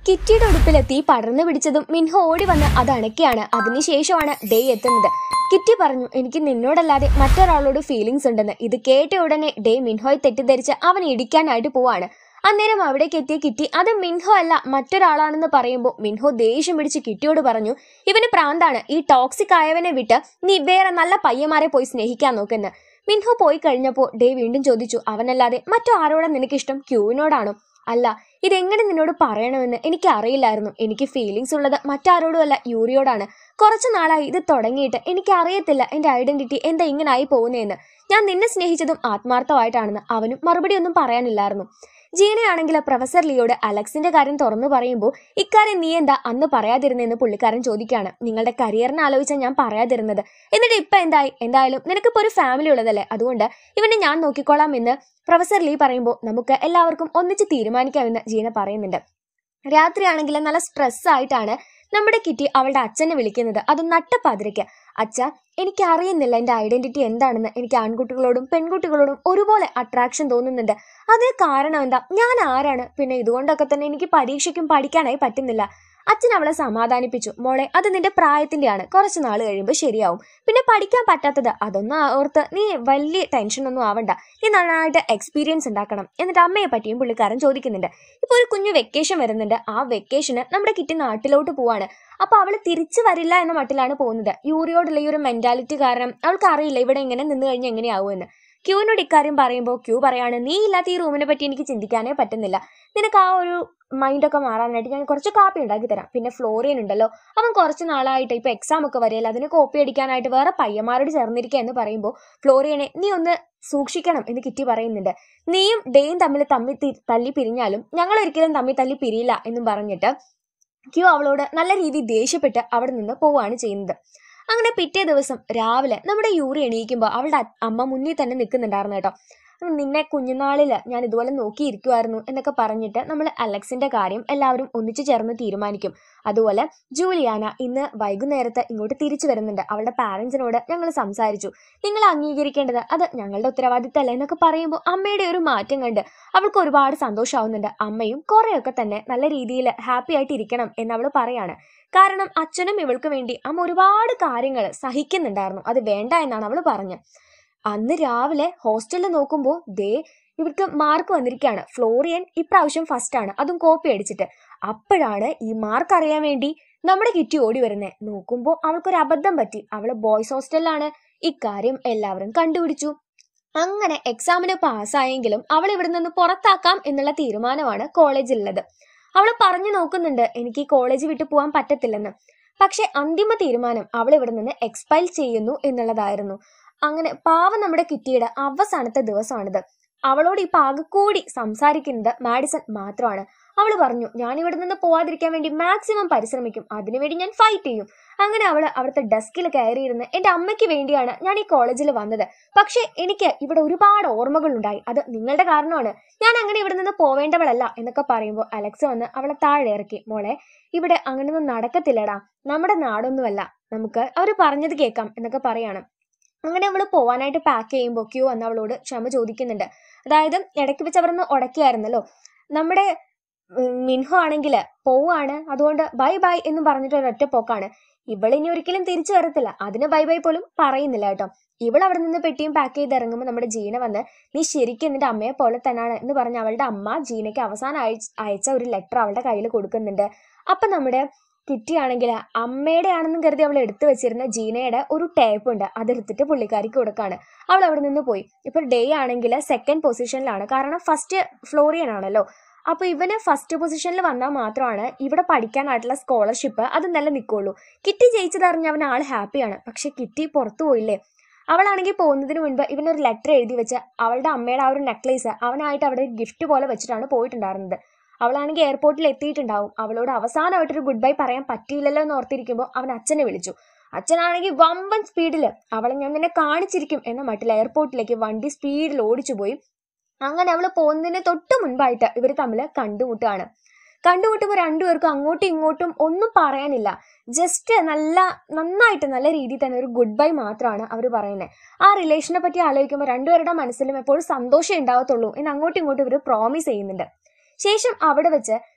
കിറ്റിയുടെ ഉടുപ്പിൽ തീ പടർന്നു പിടിച്ചതും മിൻഹോ ഓടി വന്ന് അത് അണയ്ക്കുകയാണ് അതിനുശേഷമാണ് ഡേ എത്തുന്നത് കിറ്റി പറഞ്ഞു എനിക്ക് നിന്നോടല്ലാതെ മറ്റൊരാളോട് ഫീലിങ്സ് ഉണ്ടെന്ന് ഇത് കേട്ട ഉടനെ ഡേ മിൻഹോയെ തെറ്റിദ്ധരിച്ച് അവൻ ഇടിക്കാനായിട്ട് പോവാണ് അന്നേരം അവിടേക്ക് എത്തിയ കിറ്റി അത് മിൻഹോ അല്ല മറ്റൊരാളാണെന്ന് പറയുമ്പോൾ മിൻഹോ ദേഷ്യം പിടിച്ച് കിറ്റിയോട് പറഞ്ഞു ഇവന് പ്രാന്താണ് ഈ ടോക്സിക് ആയവനെ വിട്ട് നീ വേറെ നല്ല പയ്യന്മാരെ പോയി സ്നേഹിക്കാൻ നോക്കെന്ന് മിൻഹോ പോയി കഴിഞ്ഞപ്പോൾ ഡേ വീണ്ടും ചോദിച്ചു അവനല്ലാതെ മറ്റോ ആരോടാ നിനക്കിഷ്ടം ക്യൂവിനോടാണോ അല്ല ഇതെങ്ങനെ നിന്നോട് പറയണമെന്ന് എനിക്ക് അറിയില്ലായിരുന്നു എനിക്ക് ഫീലിങ്സ് ഉള്ളത് മറ്റാരോടും അല്ല യൂറിയോടാണ് കുറച്ചു നാളായി ഇത് തുടങ്ങിയിട്ട് എനിക്ക് അറിയത്തില്ല എന്റെ ഐഡന്റിറ്റി എന്താ ഇങ്ങനായി പോകുന്നതെന്ന് ഞാൻ നിന്നെ സ്നേഹിച്ചതും ആത്മാർത്ഥമായിട്ടാണെന്ന് അവനും മറുപടി ഒന്നും പറയാനില്ലായിരുന്നു ജീനയാണെങ്കിൽ പ്രൊഫസർ ലിയോട് അലക്സിന്റെ കാര്യം തുറന്നു പറയുമ്പോൾ ഇക്കാര്യം നീ എന്താ അന്ന് പറയാതിരുന്നെന്ന് പുള്ളിക്കാരൻ ചോദിക്കുകയാണ് നിങ്ങളുടെ കരിയറിനെ ആലോചിച്ചാൽ ഞാൻ പറയാതിരുന്നത് എന്നിട്ട് ഇപ്പൊ എന്തായി എന്തായാലും നിനക്കിപ്പോ ഒരു ഫാമിലി ഉള്ളതല്ലേ അതുകൊണ്ട് ഇവനെ ഞാൻ നോക്കിക്കോളാം എന്ന് പ്രൊഫസർ ലീ പറയുമ്പോൾ നമുക്ക് എല്ലാവർക്കും ഒന്നിച്ച് തീരുമാനിക്കാമെന്ന് ജീന പറയുന്നുണ്ട് രാത്രിയാണെങ്കിൽ നല്ല സ്ട്രെസ് ആയിട്ടാണ് നമ്മുടെ കിറ്റി അവളുടെ അച്ഛനെ വിളിക്കുന്നത് അതും നട്ടപ്പാതിരയ്ക്ക് അച്ഛ എനിക്ക് അറിയുന്നില്ല എൻ്റെ ഐഡന്റിറ്റി എന്താണെന്ന് എനിക്ക് ആൺകുട്ടികളോടും പെൺകുട്ടികളോടും ഒരുപോലെ അട്രാക്ഷൻ തോന്നുന്നുണ്ട് അതിന് കാരണം എന്താ ഞാൻ ആരാണ് പിന്നെ ഇതുകൊണ്ടൊക്കെ തന്നെ എനിക്ക് പരീക്ഷയ്ക്കും പഠിക്കാനായി പറ്റുന്നില്ല അച്ഛൻ അവളെ സമാധാനിപ്പിച്ചു മോളെ അത് നിന്റെ പ്രായത്തിന്റെയാണ് കുറച്ച് നാൾ കഴിയുമ്പോൾ ശരിയാവും പിന്നെ പഠിക്കാൻ പറ്റാത്തത് അതൊന്നും ഓർത്ത് നീ വലിയ ടെൻഷനൊന്നും ആവണ്ട നീ നന്നായിട്ട് എക്സ്പീരിയൻസ് ഉണ്ടാക്കണം എന്നിട്ട് അമ്മയെ പറ്റിയും പുള്ളിക്കാരൻ ചോദിക്കുന്നുണ്ട് ഇപ്പോൾ ഒരു കുഞ്ഞു വെക്കേഷൻ വരുന്നുണ്ട് ആ വെക്കേഷന് നമ്മുടെ കിറ്റി നാട്ടിലോട്ട് പോവാണ് അപ്പൊ അവള് തിരിച്ചു വരില്ല എന്ന മട്ടിലാണ് പോകുന്നത് യൂറിയോടുള്ള ഈ ഒരു മെന്റാലിറ്റി കാരണം അവൾക്ക് അറിയില്ല ഇവിടെ ഇങ്ങനെ നിന്ന് കഴിഞ്ഞാൽ എങ്ങനെയാവുമെന്ന് ക്യൂവിനോട് ഇക്കാര്യം പറയുമ്പോൾ ക്യൂ പറയാണ് നീ ഇല്ലാത്ത ഈ റൂമിനെ പറ്റി എനിക്ക് ചിന്തിക്കാനേ പറ്റുന്നില്ല നിനക്ക് ആ ഒരു മൈൻഡൊക്കെ മാറാനായിട്ട് ഞാൻ കുറച്ച് കാപ്പി ഉണ്ടാക്കി തരാം പിന്നെ ഫ്ലോറിയൻ ഉണ്ടല്ലോ അവൻ കുറച്ച് നാളായിട്ട് ഇപ്പൊ എക്സാം ഒക്കെ വരികയല്ല അതിന് കോപ്പി അടിക്കാനായിട്ട് വേറെ പയ്യന്മാരോട് ചേർന്നിരിക്കുക എന്ന് പറയുമ്പോൾ ഫ്ലോറിയനെ നീ ഒന്ന് സൂക്ഷിക്കണം എന്ന് കിറ്റി പറയുന്നുണ്ട് നീയും ഡേയും തമ്മിൽ തമ്മിൽ തി- തല്ലി പിരിഞ്ഞാലും ഞങ്ങൾ ഒരിക്കലും തമ്മിൽ തല്ലി പിരിയില്ല എന്നും പറഞ്ഞിട്ട് ക്യൂ അവളോട് നല്ല രീതിയിൽ ദേഷ്യപ്പെട്ട് അവിടെ നിന്ന് പോവുകയാണ് ചെയ്യുന്നത് അങ്ങനെ പിറ്റേ ദിവസം രാവിലെ നമ്മുടെ യൂറി എണീക്കുമ്പോൾ അവളുടെ അ- അമ്മ മുന്നിൽ തന്നെ നിൽക്കുന്നുണ്ടായിരുന്നു കേട്ടോ ഉം, നിന്നെ കുഞ്ഞുനാളിൽ ഞാൻ ഇതുപോലെ നോക്കിയിരിക്കുമായിരുന്നു എന്നൊക്കെ പറഞ്ഞിട്ട് നമ്മൾ അലക്സിന്റെ കാര്യം എല്ലാവരും ഒന്നിച്ചു ചേർന്ന് തീരുമാനിക്കും അതുപോലെ ജൂലിയാന ഇന്ന് വൈകുന്നേരത്ത് ഇങ്ങോട്ട് തിരിച്ചു വരുന്നുണ്ട് അവളുടെ പാരന്റ്സിനോട് ഞങ്ങൾ സംസാരിച്ചു നിങ്ങൾ അംഗീകരിക്കേണ്ടത് അത് ഞങ്ങളുടെ ഉത്തരവാദിത്തമല്ല എന്നൊക്കെ പറയുമ്പോൾ അമ്മയുടെ ഒരു മാറ്റം കണ്ട് അവൾക്ക് ഒരുപാട് സന്തോഷമാവുന്നുണ്ട് അമ്മയും കുറെയൊക്കെ തന്നെ നല്ല രീതിയിൽ ഹാപ്പി ആയിട്ട് ഇരിക്കണം എന്ന് അവൾ പറയാണ് കാരണം അച്ഛനും ഇവൾക്ക് വേണ്ടി അമ്മ ഒരുപാട് കാര്യങ്ങൾ സഹിക്കുന്നുണ്ടായിരുന്നു അത് വേണ്ട എന്നാണ് അവൾ പറഞ്ഞത് അന്ന് രാവിലെ ഹോസ്റ്റലിൽ നോക്കുമ്പോൾ ദേ ഇവർക്ക് മാർക്ക് വന്നിരിക്കുകയാണ് ഫ്ലോറിയൻ ഇപ്രാവശ്യം ഫസ്റ്റ് ആണ് അതും കോപ്പി അടിച്ചിട്ട് അപ്പോഴാണ് ഈ മാർക്ക് അറിയാൻ വേണ്ടി നമ്മുടെ കിറ്റി ഓടി വരുന്നത് നോക്കുമ്പോൾ അവൾക്കൊരു അബദ്ധം പറ്റി അവള് ബോയ്സ് ഹോസ്റ്റലിലാണ് ഇക്കാര്യം എല്ലാവരും കണ്ടുപിടിച്ചു അങ്ങനെ എക്സാമിന് പാസ്സായെങ്കിലും അവൾ ഇവിടെ നിന്ന് പുറത്താക്കാം എന്നുള്ള തീരുമാനമാണ് കോളേജിലുള്ളത് അവൾ പറഞ്ഞു നോക്കുന്നുണ്ട് എനിക്ക് ഈ കോളേജ് വിട്ടു പോകാൻ പറ്റത്തില്ലെന്ന് പക്ഷെ അന്തിമ തീരുമാനം അവൾ ഇവിടെ നിന്ന് എക്സ്പൈൽ ചെയ്യുന്നു എന്നുള്ളതായിരുന്നു അങ്ങനെ പാവം നമ്മുടെ കിറ്റിയുടെ അവസാനത്തെ ദിവസമാണിത് അവളോട് ഇപ്പൊ ആകെക്കൂടി സംസാരിക്കുന്നത് മാഡിസൺ മാത്രമാണ് അവൾ പറഞ്ഞു ഞാൻ ഇവിടെ നിന്ന് പോവാതിരിക്കാൻ വേണ്ടി മാക്സിമം പരിശ്രമിക്കും അതിനുവേണ്ടി ഞാൻ ഫൈറ്റ് ചെയ്യും അങ്ങനെ അവൾ അവിടുത്തെ ഡെസ്കിൽ കയറിയിരുന്ന് എന്റെ അമ്മയ്ക്ക് വേണ്ടിയാണ് ഞാൻ ഈ കോളേജിൽ വന്നത് പക്ഷേ എനിക്ക് ഇവിടെ ഒരുപാട് ഓർമ്മകൾ ഉണ്ടായി അത് നിങ്ങളുടെ കാരണമാണ് ഞാൻ അങ്ങനെ ഇവിടെ നിന്ന് പോവേണ്ടവളല്ല എന്നൊക്കെ പറയുമ്പോൾ അലക്സ് വന്ന് അവളെ താഴെ ഇറക്കി മോളെ ഇവിടെ അങ്ങനെയൊന്നും നടക്കത്തില്ലടാ നമ്മുടെ നാടൊന്നുമല്ല നമുക്ക് അവർ പറഞ്ഞത് കേൾക്കാം എന്നൊക്കെ പറയാണ് അങ്ങനെ അവൾ പോവാനായിട്ട് പാക്ക് ചെയ്യുമ്പോൾ ക്യൂ വന്ന് അവളോട് ക്ഷമ ചോദിക്കുന്നുണ്ട് അതായത് ഇടയ്ക്ക് വെച്ച് അവരൊന്ന് ഉടക്കിയായിരുന്നല്ലോ നമ്മുടെ ഉം, മിൻഹു ആണെങ്കിൽ പോവാണ് അതുകൊണ്ട് ബൈ ബൈ എന്ന് പറഞ്ഞിട്ട് ഒരൊറ്റ പോക്കാണ് ഇവളിനി ഒരിക്കലും തിരിച്ചു വരത്തില്ല അതിന് ബൈ ബൈ പോലും പറയുന്നില്ല കേട്ടോ ഇവൾ അവിടെ നിന്ന് പെട്ടിയും പാക്ക് ചെയ്ത് ഇറങ്ങുമ്പോൾ നമ്മുടെ ജീന വന്ന് നീ ശരിക്കും നിന്റെ അമ്മയെ പോലെ തന്നെയാണ് എന്ന് പറഞ്ഞ് അവളുടെ അമ്മ ജീനയ്ക്ക് അവസാനം അയച്ച അയച്ച ഒരു ലെറ്റർ അവളുടെ കയ്യിൽ കൊടുക്കുന്നുണ്ട് അപ്പൊ നമ്മുടെ കിറ്റി ആണെങ്കിൽ അമ്മയുടെ ആണെന്നും കരുതി അവൾ എടുത്തു വെച്ചിരുന്ന ജീനയുടെ ഒരു ടേപ്പ് ഉണ്ട് അതെടുത്തിട്ട് പുള്ളിക്കാരിക്ക് കൊടുക്കാണ് അവൾ അവിടെ നിന്ന് പോയി ഇപ്പൊ ഡേ ആണെങ്കിൽ സെക്കൻഡ് പൊസിഷനിലാണ് കാരണം ഫസ്റ്റ് ഫ്ലോറിയൻ ആണല്ലോ അപ്പൊ ഇവന് ഫസ്റ്റ് പൊസിഷനിൽ വന്നാൽ മാത്രമാണ് ഇവിടെ പഠിക്കാനായിട്ടുള്ള സ്കോളർഷിപ്പ് അത് നല്ല നിൽക്കുള്ളൂ കിറ്റി ജയിച്ചതറിഞ്ഞ് അവൻ ആൾ ഹാപ്പിയാണ് പക്ഷെ കിറ്റി പുറത്തു പോയില്ലേ അവളാണെങ്കിൽ പോകുന്നതിന് മുൻപ് ഇവനൊരു ലെറ്റർ എഴുതി വെച്ച് അവളുടെ അമ്മയുടെ ആ ഒരു നെക്ലേസ് അവനായിട്ട് അവിടെ ഗിഫ്റ്റ് പോലെ വെച്ചിട്ടാണ് പോയിട്ടുണ്ടായിരുന്നത് അവളാണെങ്കിൽ എയർപോർട്ടിൽ എത്തിയിട്ടുണ്ടാവും അവളോട് അവസാനമായിട്ടൊരു ഗുഡ് ബൈ പറയാൻ പറ്റിയില്ലല്ലോ എന്ന് ഓർത്തിരിക്കുമ്പോൾ അവൻ അച്ഛനെ വിളിച്ചു അച്ഛനാണെങ്കിൽ വമ്പൻ സ്പീഡിൽ അവളെ ഞാൻ നിന്നെ കാണിച്ചിരിക്കും എന്ന മട്ടിൽ എയർപോർട്ടിലേക്ക് വണ്ടി സ്പീഡിൽ ഓടിച്ചു പോയി അങ്ങനെ അവൾ പോകുന്നതിന് തൊട്ട് മുൻപായിട്ട് ഇവർ തമ്മിൽ കണ്ടുമുട്ടുകയാണ് കണ്ടുമുട്ടുമ്പോൾ രണ്ടുപേർക്കും അങ്ങോട്ടും ഇങ്ങോട്ടും ഒന്നും പറയാനില്ല ജസ്റ്റ് നല്ല നന്നായിട്ട് നല്ല രീതിയിൽ തന്നെ ഒരു ഗുഡ് ബൈ മാത്രമാണ് അവർ പറയുന്നത് ആ റിലേഷനെ പറ്റി ആലോചിക്കുമ്പോൾ രണ്ടുപേരുടെ മനസ്സിലും എപ്പോഴും സന്തോഷം ഉണ്ടാവത്തുള്ളൂ എന്ന് അങ്ങോട്ടും ഇങ്ങോട്ടും ഇവർ പ്രോമിസ് ചെയ്യുന്നുണ്ട് ശേഷം അവിടെ വെച്ച്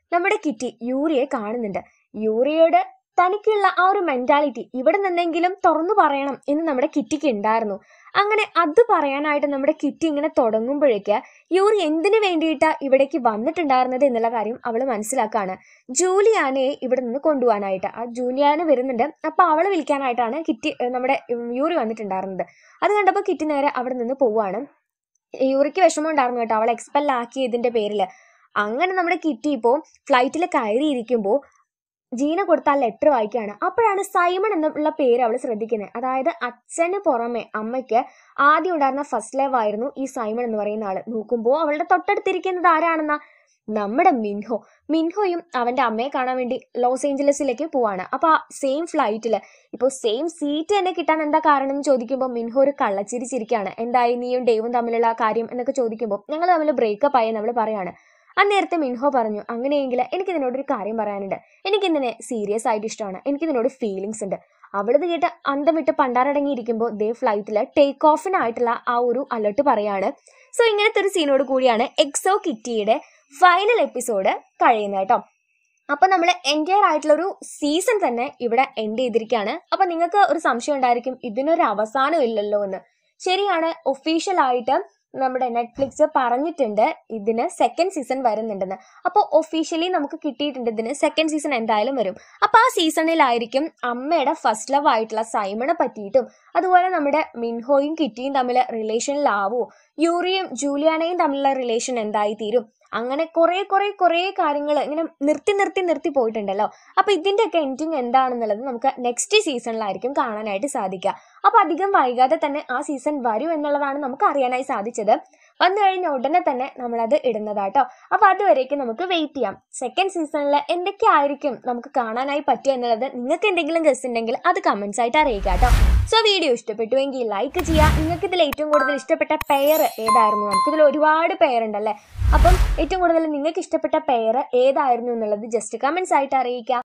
നമ്മുടെ കിറ്റി യൂറിയെ കാണുന്നുണ്ട് യൂറിയോട് തനിക്കുള്ള ആ ഒരു മെന്റാലിറ്റി ഇവിടെ നിന്നെങ്കിലും തുറന്നു പറയണം എന്ന് നമ്മുടെ കിറ്റിക്ക് ഉണ്ടായിരുന്നു അങ്ങനെ അത് പറയാനായിട്ട് നമ്മുടെ കിറ്റി ഇങ്ങനെ തുടങ്ങുമ്പോഴേക്ക് യൂറി എന്തിനു വേണ്ടിയിട്ടാ ഇവിടേക്ക് വന്നിട്ടുണ്ടായിരുന്നത് എന്നുള്ള കാര്യം അവൾ മനസ്സിലാക്കാണ് ജൂലിയാനെ ഇവിടെ നിന്ന് കൊണ്ടുപോകാനായിട്ട് ആ ജൂലിയാന വരുന്നുണ്ട് അപ്പൊ അവളെ വിളിക്കാനായിട്ടാണ് കിറ്റി ഏഹ് നമ്മുടെ ഉം, യൂറി വന്നിട്ടുണ്ടായിരുന്നത് അത് കണ്ടപ്പോൾ കിറ്റി നേരെ അവിടെ നിന്ന് പോവാണ് യൂറിക്ക് വിഷമം ഉണ്ടായിരുന്നു കേട്ടോ അവളെ എക്സ്പെൽ ആക്കിയതിന്റെ പേരിൽ അങ്ങനെ നമ്മുടെ കിറ്റി ഇപ്പോൾ ഫ്ലൈറ്റിൽ കയറിയിരിക്കുമ്പോൾ ജീന കൊടുത്ത ആ ലെറ്റർ വായിക്കുകയാണ് അപ്പോഴാണ് സൈമൺ എന്നുള്ള പേര് അവൾ ശ്രദ്ധിക്കുന്നത് അതായത് അച്ഛന് പുറമെ അമ്മയ്ക്ക് ആദ്യം ഉണ്ടായിരുന്ന ഫസ്റ്റ് ലവ് ആയിരുന്നു ഈ സൈമൺ എന്ന് പറയുന്ന ആള് നോക്കുമ്പോൾ അവളുടെ തൊട്ടടുത്തിരിക്കുന്നത് ആരാണെന്നാ നമ്മുടെ മിൻഹോ മിൻഹോയും അവന്റെ അമ്മയെ കാണാൻ വേണ്ടി ലോസ് ഏഞ്ചലസിലേക്ക് പോവാണ് അപ്പൊ ആ സെയിം ഫ്ലൈറ്റിൽ ഇപ്പോൾ സെയിം സീറ്റ് തന്നെ കിട്ടാൻ എന്താ കാരണം എന്ന് ചോദിക്കുമ്പോൾ മിൻഹോ ഒരു കള്ളച്ചിരി ചിരിക്കാണ് എന്തായി നീയും ഡേവും തമ്മിലുള്ള കാര്യം എന്നൊക്കെ ചോദിക്കുമ്പോൾ ഞങ്ങൾ തമ്മിൽ ബ്രേക്കപ്പ് ആയി നമ്മൾ പറയാണ് അന്നേരത്തെ മിൻഹോ പറഞ്ഞു അങ്ങനെയെങ്കിൽ എനിക്ക് ഇതിനോട് ഒരു കാര്യം പറയാനുണ്ട് എനിക്ക് ഇതിനെ സീരിയസ് ആയിട്ട് ഇഷ്ടമാണ് എനിക്ക് ഇതിനോട് ഫീലിങ്സ് ഉണ്ട് അവളിത് കേട്ട് അന്തം വിട്ട് പണ്ടാരടങ്ങിയിരിക്കുമ്പോൾ ദേ ഫ്ലൈറ്റിൽ ടേക്ക് ഓഫിനായിട്ടുള്ള ആ ഒരു അലർട്ട് പറയാണ് സോ ഇങ്ങനത്തെ ഒരു സീനോട് കൂടിയാണ് എക്സോ കിറ്റിയുടെ ഫൈനൽ എപ്പിസോഡ് കഴിയുന്നത് കേട്ടോ അപ്പൊ നമ്മൾ എൻറ്റയർ ആയിട്ടുള്ള ഒരു സീസൺ തന്നെ ഇവിടെ എൻഡ് ചെയ്തിരിക്കുകയാണ് അപ്പൊ നിങ്ങൾക്ക് ഒരു സംശയം ഉണ്ടായിരിക്കും ഇതിനൊരു അവസാനം ഇല്ലല്ലോ എന്ന് ശരിയാണ് ഒഫീഷ്യൽ ആയിട്ട് നമ്മുടെ നെറ്റ്ഫ്ലിക്സ് പറഞ്ഞിട്ടുണ്ട് ഇതിന് സെക്കൻഡ് സീസൺ വരുന്നുണ്ടെന്ന് അപ്പോൾ ഒഫീഷ്യലി നമുക്ക് കിട്ടിയിട്ടുണ്ട് ഇതിന് സെക്കൻഡ് സീസൺ എന്തായാലും വരും അപ്പോൾ ആ സീസണിലായിരിക്കും അമ്മയുടെ ഫസ്റ്റ് ലവ് ആയിട്ടുള്ള സൈമണെ പറ്റിയിട്ടും അതുപോലെ നമ്മുടെ മിൻഹോയും കിറ്റിയും തമ്മിൽ റിലേഷനിലാവോ യൂറിയും ജൂലിയാനയും തമ്മിലുള്ള റിലേഷൻ എന്തായി തീരും അങ്ങനെ കുറെ കുറെ കുറെ കാര്യങ്ങൾ ഇങ്ങനെ നിർത്തി നിർത്തി നിർത്തി പോയിട്ടുണ്ടല്ലോ അപ്പൊ ഇതിന്റെയൊക്കെ എൻഡിങ് എന്താണെന്നുള്ളത് നമുക്ക് നെക്സ്റ്റ് സീസണിലായിരിക്കും കാണാനായിട്ട് സാധിക്കുക അപ്പൊ അധികം വൈകാതെ തന്നെ ആ സീസൺ വരും എന്നുള്ളതാണ് നമുക്ക് അറിയാനായി സാധിച്ചത് വന്നു കഴിഞ്ഞ ഉടനെ തന്നെ നമ്മളത് ഇടുന്നതാട്ടോ അപ്പൊ അതുവരേക്കും നമുക്ക് വെയിറ്റ് ചെയ്യാം സെക്കൻഡ് സീസണിൽ എന്തൊക്കെ ആയിരിക്കും നമുക്ക് കാണാനായി പറ്റുക എന്നുള്ളത് നിങ്ങൾക്ക് എന്തെങ്കിലും ഗസ് ഉണ്ടെങ്കിൽ അത് കമന്റ്സ് ആയിട്ട് അറിയിക്കുക കേട്ടോ സോ വീഡിയോ ഇഷ്ടപ്പെട്ടുവെങ്കിൽ ലൈക്ക് ചെയ്യുക നിങ്ങൾക്ക് ഇതിൽ ഏറ്റവും കൂടുതൽ ഇഷ്ടപ്പെട്ട പെയർ ഏതായിരുന്നു നമുക്കിതിൽ ഒരുപാട് പെയർ ഉണ്ടല്ലേ അപ്പം ഏറ്റവും കൂടുതൽ നിങ്ങൾക്ക് ഇഷ്ടപ്പെട്ട പെയർ ഏതായിരുന്നു എന്നുള്ളത് ജസ്റ്റ് കമന്റ്സ് ആയിട്ട് അറിയിക്കുക